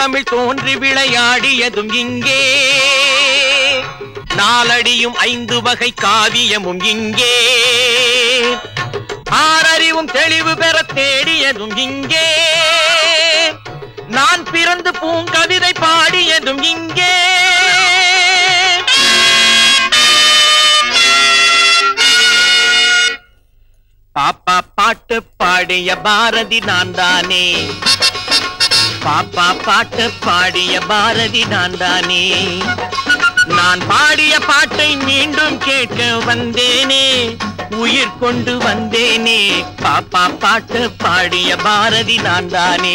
தமிழ் தோன்றி விளையாடியதும் இங்கே நாலடியும் ஐந்து வகை காவியமும் இங்கே ஆறறிவும் தெளிவு பெற தேடியதும் இங்கே நான் பிறந்து பூங்கவிதை பாடியதும் இங்கே பாப்பா பாட்டு பாடிய பாரதி நான் தானே பாப்பா பாட்டு பாடிய பாரதி நான் தானே நான் பாடிய பாட்டை மீண்டும் கேட்க வந்தேனே உயிர் கொண்டு வந்தேனே பாப்பா பாட்டு பாடிய பாரதி நான் தானே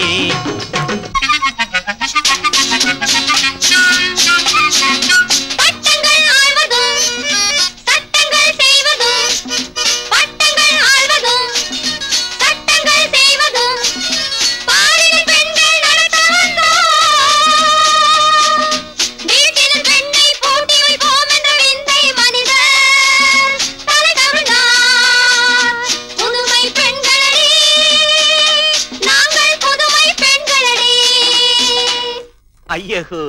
பட்டங்கள் ஆழ்வதும் சட்டங்கள் செய்வதும் பட்டங்கள் ஆழ்வதும் சட்டங்கள் செய்வதும் பாரினில் பெண்கள் நடத்த வந்தோம் வீட்டினில் பெண்ணை பூட்டி வைப்போம் என்ற விந்தை மனிதர் தலை கவிழ்ந்தார் புதுமை பெண்களடி நாங்கள் புதுமை பெண்களடி ஐயகோ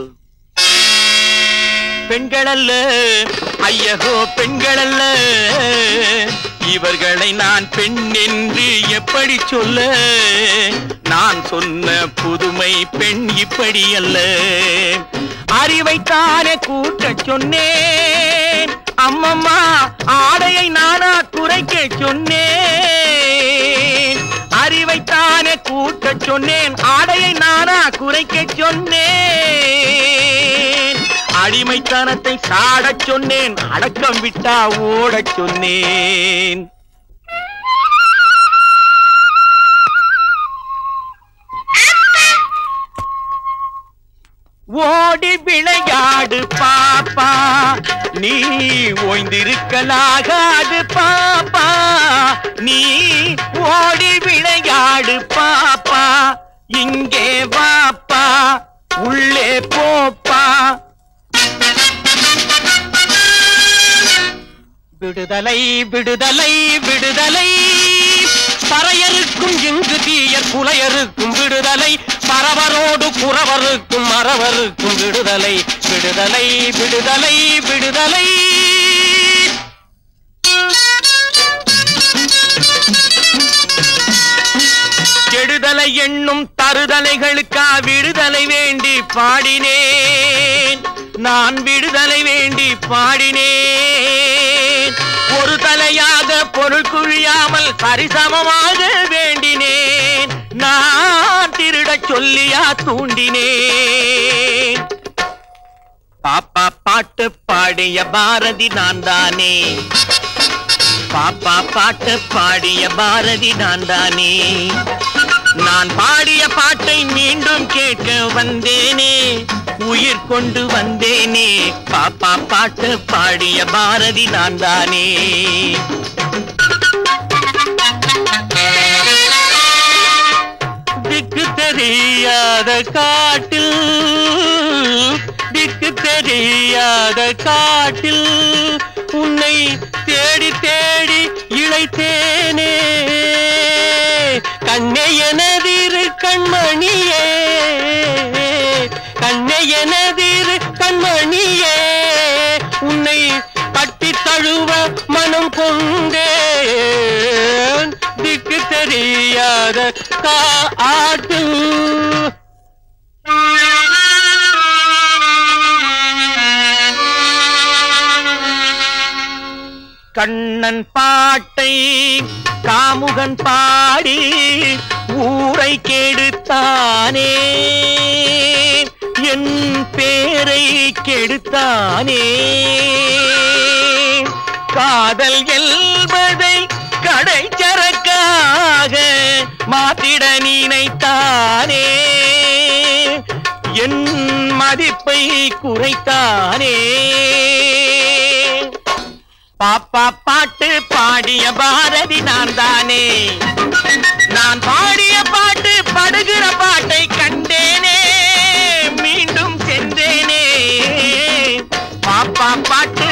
பெண்களல்ல ஐயகோ பெண்களல்ல இவர்களை நான் பெண் என்று எப்படி சொல்ல நான் சொன்ன புதுமை பெண் இப்படி அல்ல அறிவைத்தானே கூட்டச் சொன்னேன் அம்மம்மா ஆடையை நானா குறைக்க சொன்னேன் அறிவைத்தானே கூட்டச் சொன்னேன் ஆடையை நானா குறைக்க சொன்னேன் அடிமைத்தனத்தை சாடச் சொன்னேன் அடக்கம் விட்டா ஓடச் சொன்னேன் ஓடி விளையாடு பாப்பா நீ ஓய்ந்திருக்கலாகாது பாப்பா நீ ஓடி விளையாடு பாப்பா இங்கே வாப்பா உள்ளே போப்பா விடுதலை விடுதலை விடுதலை பறையருக்கும் இங்கு தீயர் புலையருக்கும் விடுதலை பரவரோடு குறவருக்கும் மறவருக்கும் விடுதலை விடுதலை விடுதலை விடுதலை கெடுதலை எண்ணும் தருதலைகளுக்கா விடுதலை வேண்டி பாடினேன் நான் விடுதலை வேண்டி பாடினேன் ஒரு தலையாக பொருள் குழியாமல் சரிசமமாக வேண்டினேன் நான் திருடச் சொல்லியா தூண்டினேன் பாப்பா பாட்டு பாடிய பாரதி நான் தானே பாப்பா பாட்டு பாடிய பாரதி நான் தானே நான் பாடிய பாட்டை மீண்டும் கேட்க வந்தேனே உயிர் கொண்டு வந்தேனே பாப்பா பாட்டு பாடிய பாரதி நான் தானே திக்கு தெரியாத காட்டில் திக்கு தெரியாத காட்டில் உன்னை தேடி தேடி இழைத்தேனே கண்ணை எனதிரு கண்மணியே கண்ணை எனதிரு கண்மணியே உன்னை கட்டி தழுவ மனம் கொண்டேன் திக்கு தெரியாத காட்டு கண்ணன் பாட்டை காமுகன் பாடி ஊரை கெடுத்தானே என் பேரை கெடுத்தானே காதல் என்பதை கடைச்சரக்காக மாத்திட நினைத்தானே என் மதிப்பை குறைத்தானே பாப்பா பாட்டு பாடிய பாரதி நான் தானே நான் பாடிய பாட்டு படுகிற பாட்டை கண்டேனே மீண்டும் சென்றேனே பாப்பா பாட்டு